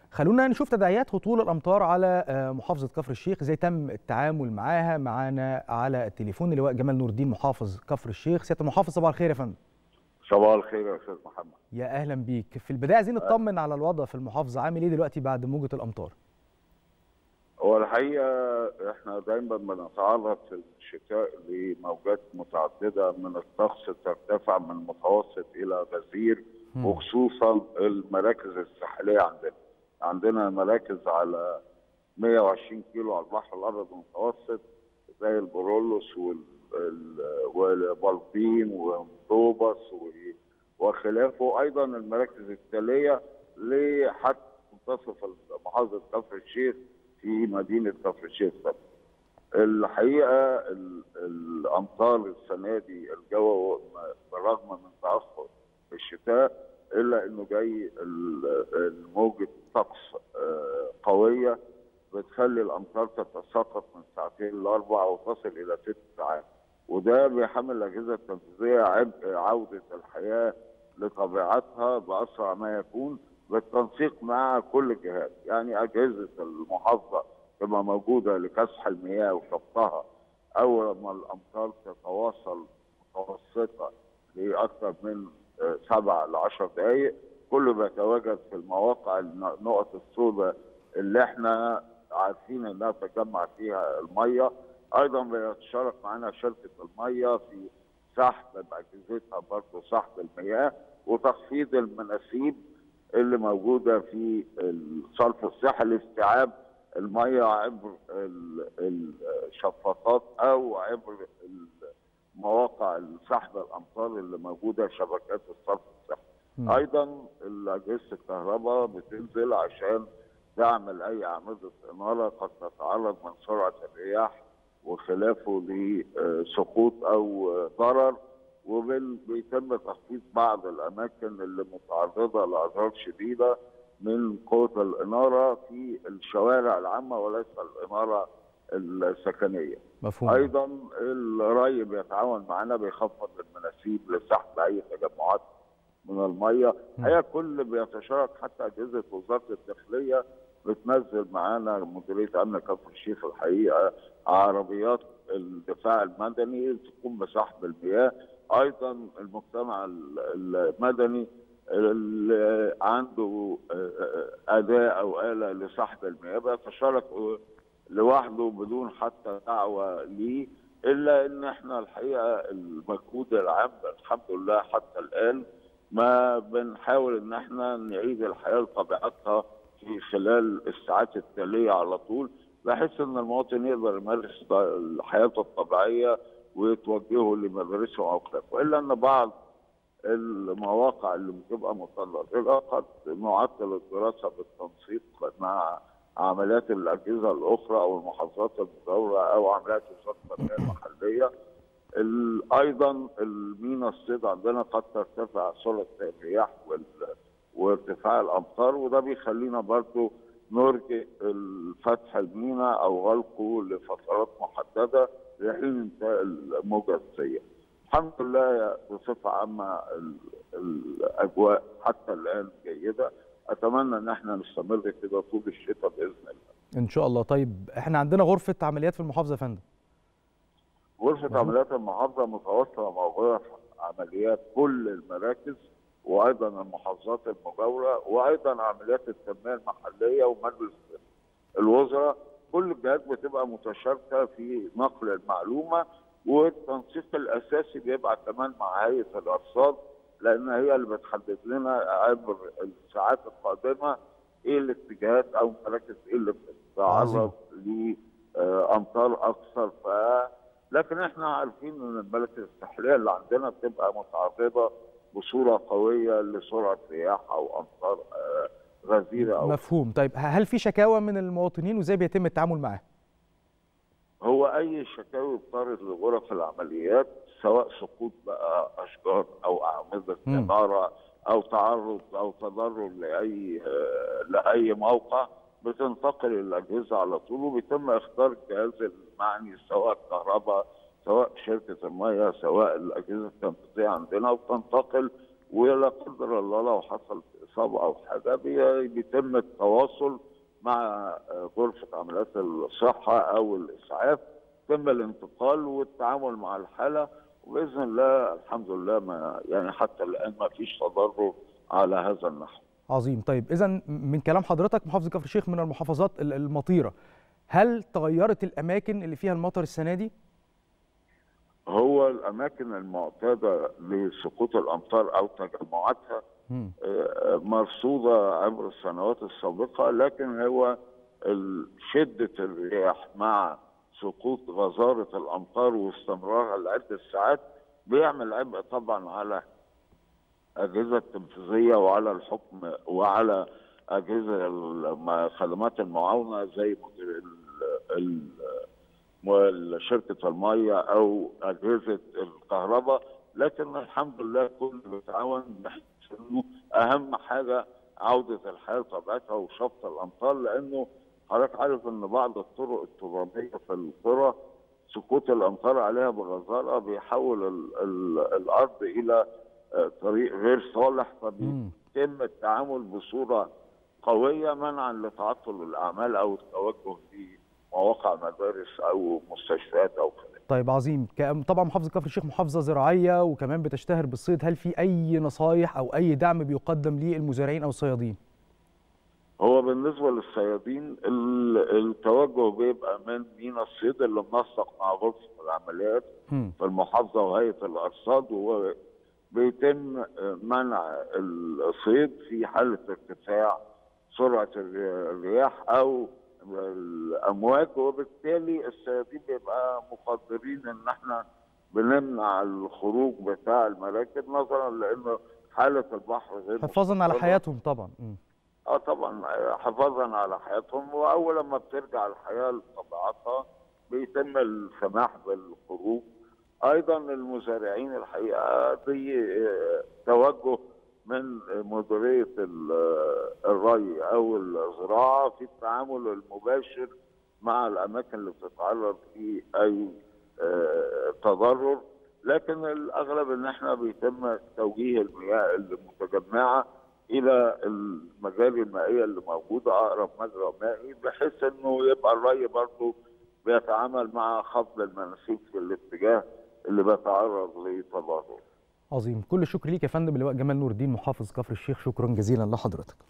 خلونا نشوف تداعيات هطول الامطار على محافظه كفر الشيخ ازاي تم التعامل معاها معانا على التليفون اللواء جمال نور الدين محافظ كفر الشيخ سياده المحافظ صباح الخير يا فندم صباح الخير يا استاذ محمد يا اهلا بيك في البدايه عايزين نطمن على الوضع في المحافظه عامل ايه دلوقتي بعد موجه الامطار هو الحقيقه احنا دايما بنتعرض في الشتاء لموجات متعدده من الطقس ترتفع من متوسط الى غزير وخصوصا المراكز الساحليه عندنا عندنا مراكز على 120 كيلو على البحر الابيض المتوسط زي البرولوس والبلطيم وطوبس وخلافه ايضا المراكز التاليه لحد منتصف محافظه كفر الشيخ في مدينه كفر الشيخ الحقيقه الامطار السنه دي الجو بالرغم من تاخر الشتاء الا انه جاي موجه طقس قويه بتخلي الامطار تتساقط من ساعتين لاربع وتصل الى ست ساعات وده بيحمل الاجهزه التنفيذيه عبء عوده الحياه لطبيعتها باسرع ما يكون بالتنسيق مع كل الجهات يعني اجهزه المحافظه تبقى موجوده لكسح المياه وشطها اول ما الامطار تتواصل متوسطه لاكثر من سبع ل 10 دقائق كله بيتواجد في المواقع النقط السوداء اللي احنا عارفين انها تجمع فيها الميه ايضا بيتشارك معنا شركه الميه في سحب باجهزتها برضه سحب المياه وتخفيض المناسيب اللي موجوده في الصرف الصحي لاستيعاب الميه عبر الشفاطات او عبر مواقع سحب الامطار اللي موجوده شبكات الصرف الصحي. ايضا اجهزه الكهرباء بتنزل عشان تعمل اي اعمده اناره قد تتعرض من سرعه الرياح وخلافه لسقوط او ضرر وبيتم تخفيض بعض الاماكن اللي متعرضه لاضرار شديده من قوه الاناره في الشوارع العامه وليس الاناره السكنيه. مفهوم. ايضا الري بيتعاون معنا بيخفض المناسيب لسحب اي تجمعات من الميه، هي كل بيتشارك حتى اجهزه وزاره الداخليه بتنزل معانا مديريه امن كفر الشيخ الحقيقه عربيات الدفاع المدني تقوم بسحب المياه، ايضا المجتمع المدني اللي عنده اداه او اله لسحب المياه بيتشارك لوحده بدون حتى دعوه ليه الا ان احنا الحقيقه المجهود العام الحمد لله حتى الان ما بنحاول ان احنا نعيد الحياه لطبيعتها في خلال الساعات التاليه على طول بحيث ان المواطن يقدر يمارس حياته الطبيعيه ويتوجهوا لمدارسه او خلافه والا ان بعض المواقع اللي بتبقى مطلقه قد معطل الدراسه بالتنسيق مع عمليات الاجهزه الاخرى او المحافظات المجاوره او عمليات وزاره التنميه المحليه. ايضا المينا الصيد عندنا قد ترتفع سرعه الرياح وارتفاع الامطار وده بيخلينا برضو نرجئ فتح المينا او غلقه لفترات محدده لحين انتهاء الموجه السيئه. الحمد لله بصفه عامه الاجواء حتى الان جيده اتمنى ان احنا نستمر كده طول الشتاء باذن الله. ان شاء الله طيب احنا عندنا غرفه عمليات في المحافظه يا فندم. غرفه عمليات المحافظه متواصله موجوده في عمليات كل المراكز وايضا المحافظات المجاوره وايضا عمليات التنميه المحليه ومجلس الوزراء كل الجهات بتبقى متشاركه في نقل المعلومه والتنسيق الاساسي بيبقى كمان مع هيئه الارصاد لان هي اللي بتحدد لنا عبر الساعات القادمه ايه الاتجاهات او مراكز ايه اللي بتتعرض لامطار اكثر ف لكن احنا عارفين ان المراكز الساحليه اللي عندنا بتبقى متعرضه بصوره قويه لسرعه رياح او امطار غزيره او مفهوم طيب هل في شكاوى من المواطنين وازاي بيتم التعامل معاها؟ هو اي شكاوي بترد لغرف العمليات سواء سقوط بقى اشجار او اعمده اناره او تعرض او تضرر لاي لاي موقع بتنتقل الاجهزه على طول وبيتم اختار الجهاز المعني سواء الكهرباء سواء شركه الميه سواء الاجهزه التنفيذيه عندنا وبتنتقل ولا قدر الله لو حصل اصابه او حاجه بي- بيتم التواصل مع آه، غرفه عمليات الصحه او الاسعاف يتم الانتقال والتعامل مع الحاله وباذن الله الحمد لله ما يعني حتى الان ما فيش تضرر على هذا النحو. عظيم طيب اذا من كلام حضرتك محافظه كفر الشيخ من المحافظات ال- المطيره هل تغيرت الاماكن اللي فيها المطر السنه دي هو الاماكن المعتاده لسقوط الامطار او تجمعاتها مم. آه، مرصوده عبر السنوات السابقه لكن هو ال- شده الرياح مع سقوط غزاره الامطار واستمرارها لعده ساعات بيعمل عبء طبعا على الاجهزه التنفيذيه وعلى الحكم وعلى اجهزه الم- خدمات المعاونه زي مدير ال- ال- م- شركه الميه او اجهزه الكهرباء لكن الحمد لله كل بيتعاون بحيث انه اهم حاجه عوده الحياه لطبيعتها وشفط الامطار لانه حضرتك عارف ان بعض الطرق الترابيه في القرى سقوط الامطار عليها بغزاره بيحول ال ال الارض الى آه، طريق غير صالح مم. فبيتم التعامل بصوره قويه منعا لتعطل الاعمال او التوجه لمواقع مدارس او مستشفيات او خلافه. طيب عظيم ك- طبعا محافظه كفر الشيخ محافظه زراعيه وكمان بتشتهر بالصيد هل في اي نصايح او اي دعم بيقدم للمزارعين او الصيادين هو بالنسبه للصيادين ال- التوجه بيبقى من مينا الصيد اللي منسق مع غرفه العمليات مم. في المحافظه وهيئه الارصاد وبيتم منع الصيد في حاله ارتفاع سرعه الري- الرياح او الامواج وبالتالي الصيادين بيبقى مقدرين ان احنا بنمنع الخروج بتاع المراكب نظرا لان حاله البحر غير حفاظا على مستقرة. حياتهم طبعا مم. اه طبعا حفاظا على حياتهم واول لما بترجع الحياه لطبيعتها بيتم السماح بالخروج ايضا المزارعين الحقيقه دي آه، توجه من مديريه ال- آه، الري او الزراعه في التعامل المباشر مع الاماكن اللي بتتعرض لاي آه، تضرر لكن الاغلب ان احنا بيتم توجيه المياه المتجمعه الى المجاري المائيه اللي موجوده اقرب مجرى مائي بحيث انه يبقى الري برضه بيتعامل مع خفض المناسيب في الاتجاه اللي بيتعرض لتضرر عظيم كل الشكر ليك يا فندم اللواء جمال نور الدين محافظ كفر الشيخ شكرا جزيلا لحضرتك